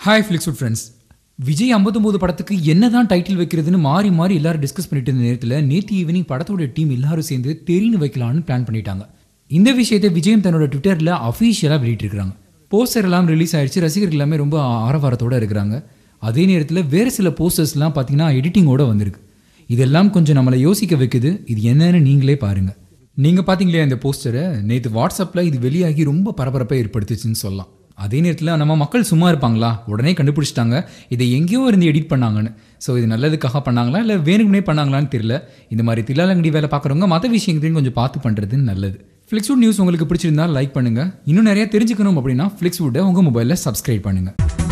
hi Flixwood friends Vijay 59 படத்துக்கு என்னதான் title வைக்கிறதுன்னு மாறி மாறி எல்லாரும் டிஸ்கஸ் பண்ணிட்டு இருந்த நேரத்தில் நேற்று ஈவினிங் படத்தோட டீம் எல்லாரும் சேர்ந்து தெரின்னு வைக்கலாம்னு பிளான் பண்ணிட்டாங்க இந்த விஷயத்தை விஜயம் தன்னோட ட்விட்டரில் அஃபீஷியலாக வெளியிட்டிருக்கிறாங்க போஸ்டர் எல்லாம் ரிலீஸ் ஆயிடுச்சு ரசிகர்கள் எல்லாமே ரொம்ப ஆரவாரத்தோட இருக்கிறாங்க அதே நேரத்தில் வேறு சில போஸ்டர்ஸ்லாம் பார்த்தீங்கன்னா எடிட்டிங்கோட வந்திருக்கு இதெல்லாம் கொஞ்சம் நம்மளை யோசிக்க வைக்குது இது என்னன்னு நீங்களே பாருங்க நீங்கள் பார்த்தீங்களே இந்த போஸ்டரை நேற்று வாட்ஸ்அப்பில் இது வெளியாகி ரொம்ப பரபரப்பை ஏற்படுத்துச்சுன்னு சொல்லலாம் அதே நேரத்தில் நம்ம மக்கள் சும்மா இருப்பாங்களா உடனே கண்டுபிடிச்சிட்டாங்க இதை எங்கேயோ இருந்து எடிட் பண்ணாங்கன்னு ஸோ இது நல்லதுக்காக பண்ணாங்களா இல்லை வேணுக்குனே பண்ணாங்களான்னு தெரியல இந்த மாதிரி தில்லாலங்கடி வேலை பார்க்குறவங்க மற்ற விஷயங்களையும் கொஞ்சம் பார்த்து பண்ணுறது நல்லது ஃப்ளிக்ஸ்வுட் நியூஸ் உங்களுக்கு பிடிச்சிருந்தா லைக் பண்ணுங்கள் இன்னும் நிறைய தெரிஞ்சுக்கணும் அப்படின்னா ஃப்ளிக்ஸ்வுட்டை உங்கள் மொபைலில் சப்ஸ்கிரைப் பண்ணுங்கள்